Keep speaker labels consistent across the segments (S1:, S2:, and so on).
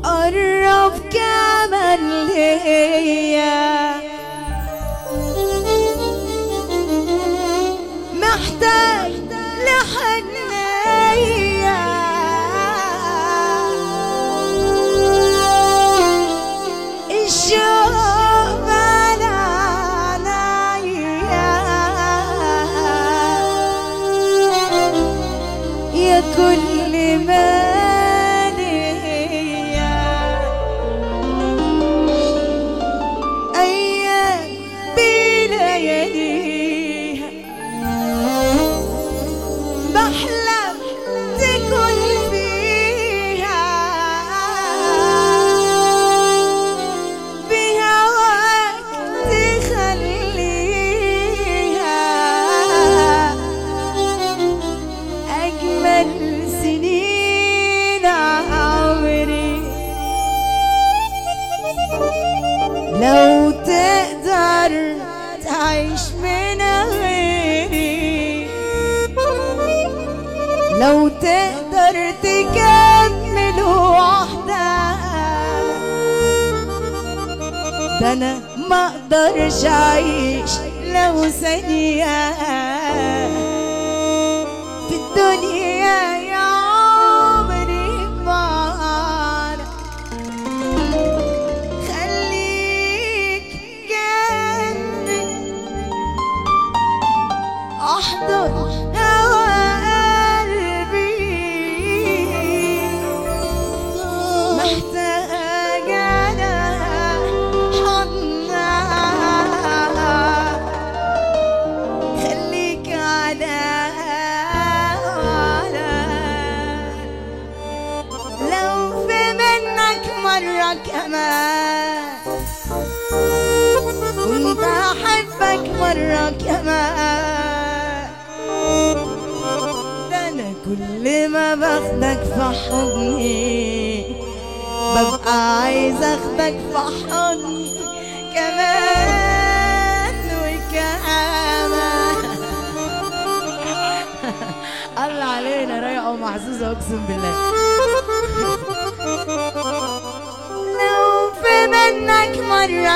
S1: قرب كمان ليا محتاج لحنية الشوق ملا عليا يا كل ما ليا أيام بلياليها بحلم تكون فيها بهواك تخليها أجمل سنين عمري لو تقدر تعيش من غيري لو تقدر تكمل وحدك ده انا ما اقدرش اعيش لو ثانية في الدنيا يا عمري معانا خليك جنبي احضر هوا قلبي محتاجة أنا حضنك خليك على على لو في منك مرة كمان كنت أحبك مرة كمان ده أنا كل ما باخدك في حضني ببقى عايز اخدك في حضني كمان وكمان الله علينا رايقة ومحظوظة اقسم بالله لو في منك مرة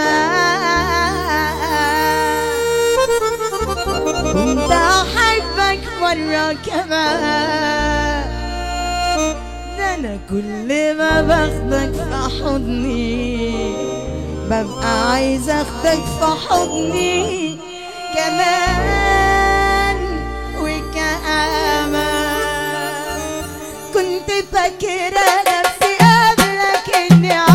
S1: كمان كنت احبك مرة كمان ده انا كل ما باخدك في حضني ببقى عايز اخدك في حضني كمان وكمان كنت فاكرة نفسي قبلك اني